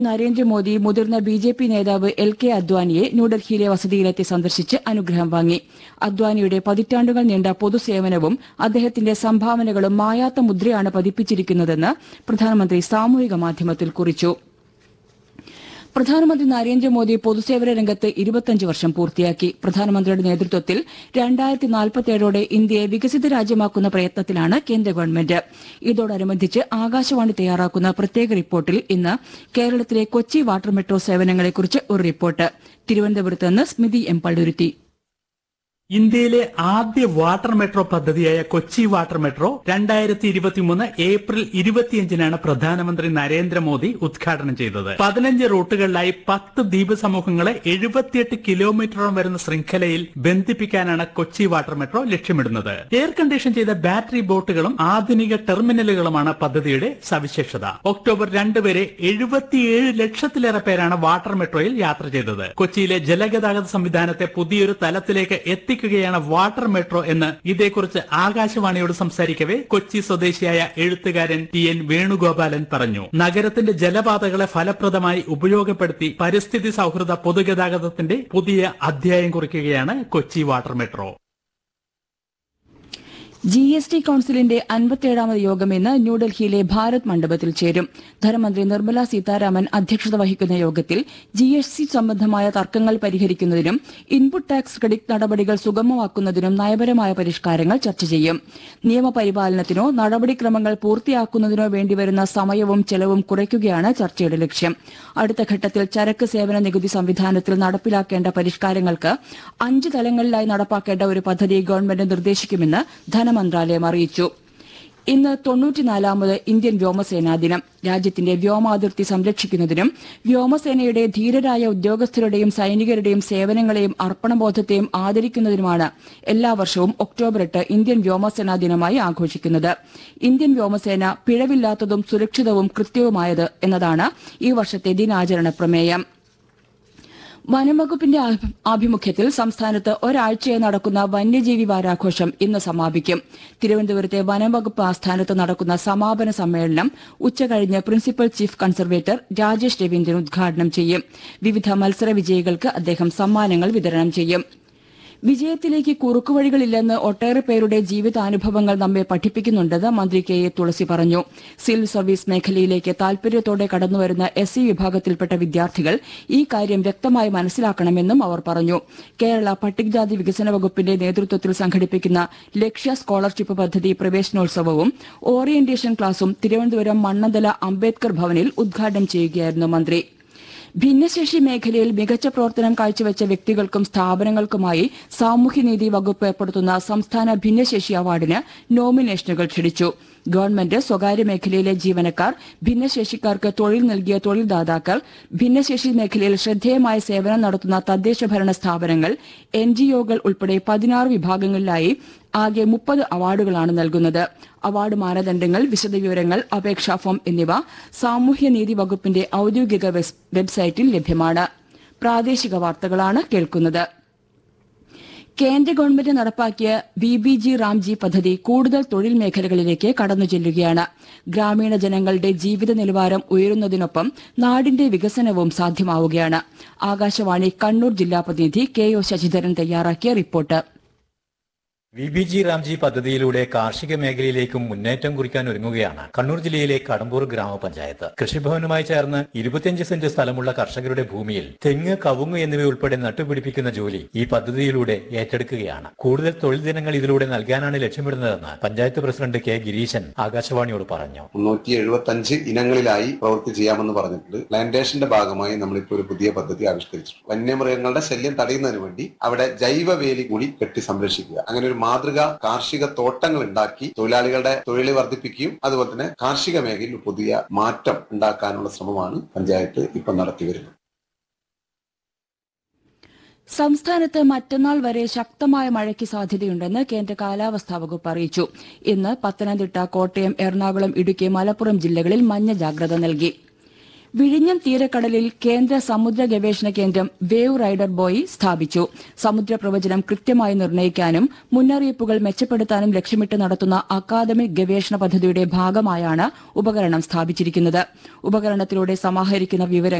നരേന്ദ്രമോദി മുതിർന്ന B J P നേതാവ് L K അദ്വാനിയെ ന്യൂഡൽഹിയിലെ വസതിയിലെത്തി സന്ദർശിച്ച് അനുഗ്രഹം വാങ്ങി അദ്വാനിയുടെ പതിറ്റാണ്ടുകൾ നീണ്ട പൊതുസേവനവും അദ്ദേഹത്തിന്റെ സംഭാവനകളും മായാത്ത മുദ്രയാണ് പതിപ്പിച്ചിരിക്കുന്നതെന്ന് പ്രധാനമന്ത്രി സാമൂഹിക മാധ്യമത്തിൽ കുറിച്ചു പ്രധാനമന്ത്രി നരേന്ദ്രമോദി പൊതുസേവന രംഗത്ത് ഇരുപത്തഞ്ച് വർഷം പൂർത്തിയാക്കി പ്രധാനമന്ത്രിയുടെ നേതൃത്വത്തിൽ രണ്ടായിരത്തി നാൽപ്പത്തിയേഴോടെ ഇന്ത്യയെ വികസിത രാജ്യമാക്കുന്ന പ്രയത്നത്തിലാണ് കേന്ദ്ര ഗവൺമെന്റ് ഇതോടനുബന്ധിച്ച് ആകാശവാണി തയ്യാറാക്കുന്ന പ്രത്യേക റിപ്പോർട്ടിൽ ഇന്ന് കേരളത്തിലെ കൊച്ചി വാട്ടർ മെട്രോ സേവനങ്ങളെക്കുറിച്ച് ഒരു റിപ്പോർട്ട് തിരുവനന്തപുരത്ത് നിന്ന് സ്മിതി എം പള്ളുരുത്തി ഇന്ത്യയിലെ ആദ്യ വാട്ടർ മെട്രോ പദ്ധതിയായ കൊച്ചി വാട്ടർ മെട്രോ രണ്ടായിരത്തി ഇരുപത്തിമൂന്ന് ഏപ്രിൽ ഇരുപത്തിയഞ്ചിനാണ് പ്രധാനമന്ത്രി നരേന്ദ്രമോദി ഉദ്ഘാടനം ചെയ്തത് പതിനഞ്ച് റൂട്ടുകളിലായി പത്ത് ദ്വീപ് സമൂഹങ്ങളെ എഴുപത്തിയെട്ട് കിലോമീറ്ററോളം വരുന്ന ശൃംഖലയിൽ ബന്ധിപ്പിക്കാനാണ് കൊച്ചി വാട്ടർ മെട്രോ ലക്ഷ്യമിടുന്നത് എയർ കണ്ടീഷൻ ചെയ്ത ബാറ്ററി ബോട്ടുകളും ആധുനിക ടെർമിനലുകളുമാണ് പദ്ധതിയുടെ സവിശേഷത ഒക്ടോബർ രണ്ട് വരെ എഴുപത്തിയേഴ് ലക്ഷത്തിലേറെ പേരാണ് വാട്ടർ മെട്രോയിൽ യാത്ര ചെയ്തത് കൊച്ചിയിലെ ജലഗതാഗത സംവിധാനത്തെ പുതിയൊരു തലത്തിലേക്ക് എത്തിക്കുകയാണ് വാട്ടർ മെട്രോ എന്ന് ഇതേക്കുറിച്ച് ആകാശവാണിയോട് സംസാരിക്കവേ കൊച്ചി സ്വദേശിയായ എഴുത്തുകാരൻ ടി എൻ വേണുഗോപാലൻ പറഞ്ഞു നഗരത്തിന്റെ ജലപാതകളെ ഫലപ്രദമായി ഉപയോഗപ്പെടുത്തി പരിസ്ഥിതി സൗഹൃദ പൊതുഗതാഗതത്തിന്റെ പുതിയ അധ്യായം കുറിക്കുകയാണ് Kochi water metro G S T കൌൺസിലിന്റെ അൻപത്തിയേഴാമത് യോഗം ഇന്ന് ന്യൂഡൽഹിയിലെ ഭാരത് മണ്ഡപത്തിൽ ചേരും ധനമന്ത്രി നിർമ്മല സീതാരാമൻ അധ്യക്ഷത വഹിക്കുന്ന യോഗത്തിൽ ജി എസ് ടി സംബന്ധമായ തർക്കങ്ങൾ പരിഹരിക്കുന്നതിനും ഇൻപുട്ട് ടാക്സ് ക്രെഡിറ്റ് നടപടികൾ സുഗമമാക്കുന്നതിനും നയപരമായ പരിഷ്കാരങ്ങൾ ചർച്ച ചെയ്യും നിയമപരിപാലനത്തിനോ നടപടിക്രമങ്ങൾ പൂർത്തിയാക്കുന്നതിനോ വേണ്ടിവരുന്ന സമയവും ചെലവും കുറയ്ക്കുകയാണ് ചർച്ചയുടെ ലക്ഷ്യം അടുത്ത ഘട്ടത്തിൽ ചരക്ക് സേവന നികുതി സംവിധാനത്തിൽ നടപ്പിലാക്കേണ്ട പരിഷ്കാരങ്ങൾക്ക് അഞ്ച് തലങ്ങളിലായി നടപ്പാക്കേണ്ട ഒരു പദ്ധതി ഗവൺമെന്റ് നിർദ്ദേശിക്കുമെന്ന് ധനമന്ത്രാലയം അറിയിച്ചു ഇന്ന് തൊണ്ണൂറ്റിനാലാമത് ഇന്ത്യൻ വ്യോമസേനാ ദിനം രാജ്യത്തിന്റെ വ്യോമാതിർത്തി സംരക്ഷിക്കുന്നതിനും വ്യോമസേനയുടെ ധീരരായ ഉദ്യോഗസ്ഥരുടെയും സൈനികരുടെയും സേവനങ്ങളെയും അർപ്പണബോധത്തെയും ആദരിക്കുന്നതിനുമാണ് എല്ലാ വർഷവും ഒക്ടോബർ എട്ട് ഇന്ത്യൻ വ്യോമസേനാ ദിനമായി ആഘോഷിക്കുന്നത് ഇന്ത്യൻ വ്യോമസേന പിഴവില്ലാത്തതും സുരക്ഷിതവും കൃത്യവുമായത് എന്നതാണ് ഈ വർഷത്തെ ദിനാചരണ പ്രമേയം വനംവകുപ്പിന്റെ ആഭി- ആഭിമുഖ്യത്തിൽ സംസ്ഥാനത്ത് ഒരാഴ്ചയായി നടക്കുന്ന വന്യജീവി വാരാഘോഷം ഇന്ന് സമാപിക്കും തിരുവനന്തപുരത്തെ വനംവകുപ്പ് ആസ്ഥാനത്ത് നടക്കുന്ന സമാപന സമ്മേളനം ഉച്ചകഴിഞ്ഞ് principal chief conservator Rajesh Raveendran ഉദ്ഘാടനം ചെയ്യും വിവിധ മത്സര വിജയികൾക്ക് അദ്ദേഹം സമ്മാനങ്ങൾ വിതരണം ചെയ്യും വിജയത്തിലേക്ക് കുറുക്കുവഴികളില്ലെന്ന് ഒട്ടേറെ പേരുടെ ജീവിതാനുഭവങ്ങൾ നമ്മെ പഠിപ്പിക്കുന്നുണ്ടെന്ന് മന്ത്രി കെ എ തുളസി പറഞ്ഞു സിവിൽ സർവീസ് മേഖലയിലേക്ക് താൽപര്യത്തോടെ കടന്നുവരുന്ന എസ് സി വിഭാഗത്തിൽപ്പെട്ട വിദ്യാർത്ഥികൾ ഈ കാര്യം വ്യക്തമായി മനസ്സിലാക്കണമെന്നും അവർ പറഞ്ഞു കേരള പട്ടികജാതി വികസന വകുപ്പിന്റെ നേതൃത്വത്തിൽ സംഘടിപ്പിക്കുന്ന ലക്ഷ്യ സ്കോളർഷിപ്പ് പദ്ധതി പ്രവേശനോത്സവവും ഓറിയന്റേഷൻ ക്ലാസും തിരുവനന്തപുരം മണ്ണന്തല അംബേദ്കർ ഭവനിൽ ഉദ്ഘാടനം ചെയ്യുകയായിരുന്നു മന്ത്രി ഭിന്നശേഷി മേഖലയിൽ മികച്ച പ്രവർത്തനം കാഴ്ചവെച്ച വ്യക്തികൾക്കും സ്ഥാപനങ്ങൾക്കുമായി സാമൂഹ്യനീതി വകുപ്പ് ഏർപ്പെടുത്തുന്ന സംസ്ഥാന ഭിന്നശേഷി അവാർഡിന് നോമിനേഷനുകൾ ക്ഷണിച്ചു ഗവൺമെന്റ് സ്വകാര്യ മേഖലയിലെ ജീവനക്കാർ ഭിന്നശേഷിക്കാർക്ക് തൊഴിൽ നൽകിയ തൊഴിൽദാതാക്കൾ ഭിന്നശേഷി മേഖലയിൽ ശ്രദ്ധേയമായ സേവനം നടത്തുന്ന തദ്ദേശ ഭരണ സ്ഥാപനങ്ങൾ എൻജിഒകൾ ഉൾപ്പെടെ പതിനാറ് വിഭാഗങ്ങളിലായി ആകെ മുപ്പത് അവാർഡുകളാണ് നൽകുന്നത് അവാർഡ് മാനദണ്ഡങ്ങൾ വിശദവിവരങ്ങൾ അപേക്ഷാ ഫോം എന്നിവ സാമൂഹ്യനീതി വകുപ്പിന്റെ ഔദ്യോഗിക വെസ്- വെബ്സൈറ്റിൽ ലഭ്യമാണ് പ്രാദേശിക വാർത്തകളാണ് കേൾക്കുന്നത് കേന്ദ്ര ഗവൺമെന്റ് നടപ്പാക്കിയ ബി ബി ജി റാംജി പദ്ധതി കൂടുതൽ തൊഴിൽ മേഖലകളിലേക്ക് കടന്നു ചെല്ലുകയാണ് ഗ്രാമീണ ജനങ്ങളുടെ ജീവിത നിലവാരം ഉയരുന്നതിനൊപ്പം നാടിന്റെ വികസനവും സാധ്യമാവുകയാണ് ആകാശവാണി കണ്ണൂർ ജില്ലാ പ്രതിനിധി കെ ഒ ശശിധരൻ തയ്യാറാക്കിയ report V B G Ramji പദ്ധതിയിലൂടെ കാർഷിക മേഖലയിലേക്കും മുന്നേറ്റം കുറിക്കാൻ ഒരുങ്ങുകയാണ് കണ്ണൂർ ജില്ലയിലെ കടമ്പൂർ ഗ്രാമപഞ്ചായത്ത് കൃഷിഭവനുമായി ചേർന്ന് ഇരുപത്തിയഞ്ച് സെന്റ് സ്ഥലമുള്ള കർഷകരുടെ ഭൂമിയിൽ തെങ്ങ് കവുങ്ങ് എന്നിവയുൾപ്പെടെ നട്ടുപിടിപ്പിക്കുന്ന ജോലി ഈ പദ്ധതിയിലൂടെ ഏറ്റെടുക്കുകയാണ് കൂടുതൽ തൊഴിൽ ദിനങ്ങൾ ഇതിലൂടെ നൽകാനാണ് ലക്ഷ്യമിടുന്നതെന്ന് പഞ്ചായത്ത് പ്രസിഡന്റ് കെ ഗിരീശൻ ആകാശവാണിയോട് പറഞ്ഞു മുന്നൂറ്റി എഴുപത്തി അഞ്ച് ഇനങ്ങളിലായി പ്രവൃത്തി ചെയ്യാമെന്ന് പറഞ്ഞിട്ടുണ്ട് പ്ലാന്റേഷന്റെ ഭാഗമായി നമ്മളിപ്പോൾ ഒരു പുതിയ പദ്ധതി ആവിഷ്കരിച്ചു വന്യമൃഗങ്ങളുടെ ശല്യം തടയുന്നതിന് വേണ്ടി അവിടെ ജൈവ വേലി കൂടി കെട്ടി സംരക്ഷിക്കുക അങ്ങനെ ഒരു മാതൃക കാർഷിക തോട്ടങ്ങൾ ഉണ്ടാക്കി തൊഴിലാളികളുടെ തൊഴിൽ വർദ്ധിപ്പിക്കുകയും അതുപോലെ തന്നെ കാർഷിക മേഖലയിൽ ഒരു പുതിയ മാറ്റം ഉണ്ടാക്കാനുള്ള ശ്രമമാണ് പഞ്ചായത്ത് ഇപ്പം നടത്തി വരുന്നത് സംസ്ഥാനത്ത് മറ്റന്നാൾ വരെ ശക്തമായ മഴയ്ക്ക് സാധ്യതയുണ്ടെന്ന് കേന്ദ്ര കാലാവസ്ഥാ വകുപ്പ് അറിയിച്ചു ഇന്ന് പത്തനംതിട്ട കോട്ടയം എറണാകുളം ഇടുക്കി മലപ്പുറം ജില്ലകളിൽ മഞ്ഞ ജാഗ്രത നൽകി വിഴിഞ്ഞം തീരക്കടലിൽ കേന്ദ്ര സമുദ്ര ഗവേഷണ കേന്ദ്രം വേവ് റൈഡർ ബോയി സ്ഥാപിച്ചു സമുദ്ര പ്രവചനം കൃത്യമായി നിർണ്ണയിക്കാനും മുന്നറിയിപ്പുകൾ മെച്ചപ്പെടുത്താനും ലക്ഷ്യമിട്ട് നടത്തുന്ന അക്കാദമിക് ഗവേഷണ പദ്ധതിയുടെ ഭാഗമായാണ് ഉപകരണം സ്ഥാപിച്ചിരിക്കുന്നത് ഉപകരണത്തിലൂടെ സമാഹരിക്കുന്ന വിവരങ്ങൾ